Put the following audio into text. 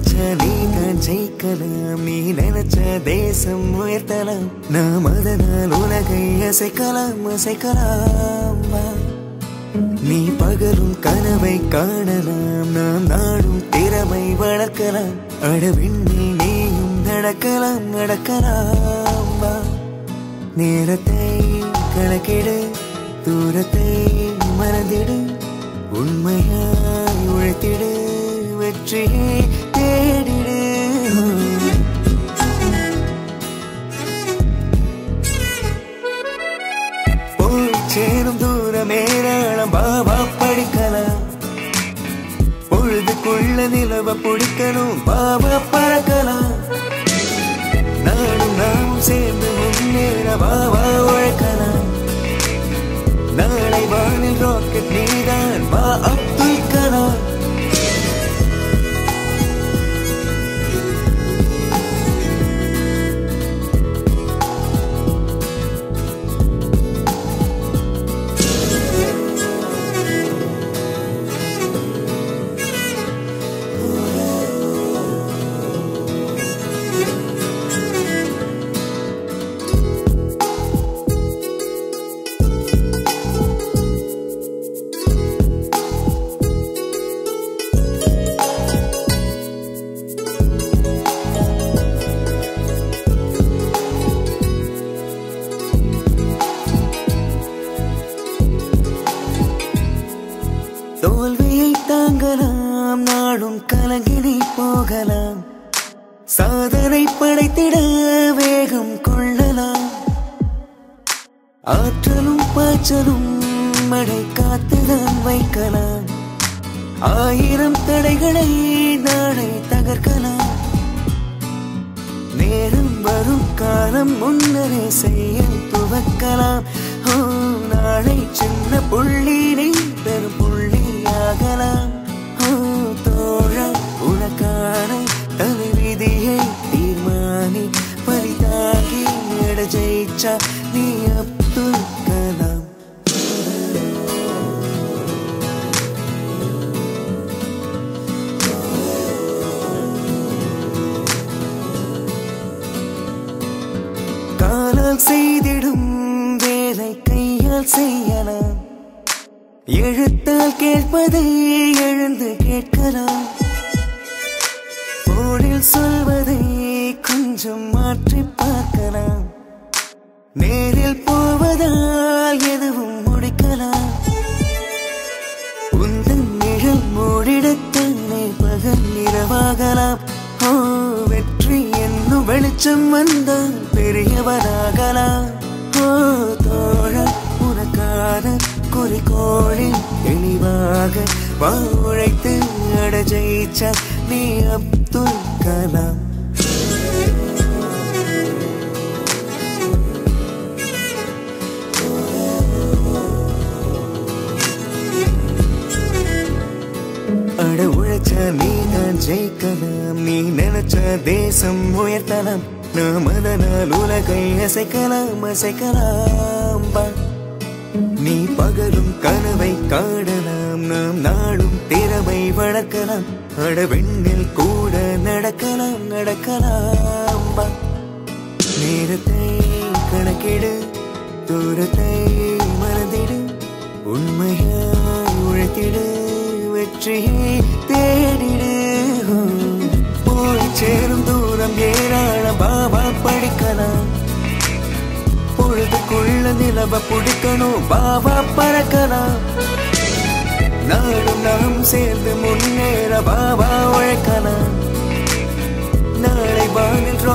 நினைச்ச நீ தான் ஜெயிக்கலாம் நீ நினைச்ச தேசம் உயர்த்தலாம் நாம் அதனால் உலகை அசைக்கலாம் அசைக்கலாம் வா. நீ பகலும் கனவை காணலாம் நாம் நாடும் திறமை வளர்க்கலாம் அடவிண்ணில் நீயும் நடக்கலாம் நடக்கலாம் வா நேரத்தை கணக்கிடு தூரத்தை மறந்திடு உண்மையாய் உழைத்திடு வெற்றியை தேடிடு போய் சேரும் தூரம் ஏராளம் பாபா படிக்கலாம் பொழுதுக்குள்ள நிலவ பிடிக்கணும் பாபா பறக்கலாம் நானும் நாமும் சேர்ந்து முன்னேற பாபா உழைக்கலாம் நாளை வானில் ராக்கெட் நீதான் வா அப்துல் கலாம் தோல்வியை தாங்கலாம் நாடும் கலங்கினி போகலாம் சாதனை படைத்திட வேகம் கொள்ளலாம் ஆற்றலும் பாய்ச்சலும் மழை காத்துதான் வைக்கலாம் ஆயிரம் தடைகளை நாளை தகர்க்கலாம் நேரம் வரும் காலம் முன்னரே செய்ய துவக்கலாம் ஓ, நாளை சின்ன புள்ளி நீ பெரும் புள்ளியாகலாம் ஓ, தோழா உனக்கான தலைவிதியை தீர்மானி பரிதாகி எட ஜெயிச்சா நீ அப்துல் கலாம் காலால் செய்திடும் வேலை கையால் செய்யலாம் எழுத்தால் கேட்பதை எழுந்து கேட்கலாம் போனில் சொல்வதை கொஞ்சம் மாற்றி பார்க்கலாம் நேரில் போவதால் எதுவும் முடிக்கலாம் உந்தன் நிழல் மூடிடத்தானே பகல் இரவாகலாம் ஓ வெற்றி என்னும் வெளிச்சம் வந்தால் பெரியவனாகலாம் ஓ தோழ உனக்கான குறிக்கோளில் தெளிவாக வா உழைத்து அட ஜெயிச்ச நீ அப்துல் கலாம் அட உழைச்ச நீ தான் ஜெயிக்கலாம் நீ நினைச்ச தேசம் உயர்த்தலாம் நாம் அதனால் உலகை அசைக்கலாம் அசைக்கலாம் வா. நீ பகலும் கனவை காணலாம் நாம் நாடும் திறமை வளர்க்கலாம் அட வெண்ணில் கூட நடக்கலாம் நடக்கலாம் வா. நேரத்தை கணக்கிடு தூரத்தை மறந்திடு உண்மையாய் உழைத்திடு வெற்றியை தேடிடு போய் சேரும் தூரம் ஏராளம் பாபா படிக்கலாம் பொழுதுக்குள்ள நிலவ பிடிக்கணும் பாபா பறக்கலாம் நாடும் நாம் சேர்ந்து முன்னேற பாபா உழைக்கலாம் நாளை வானில்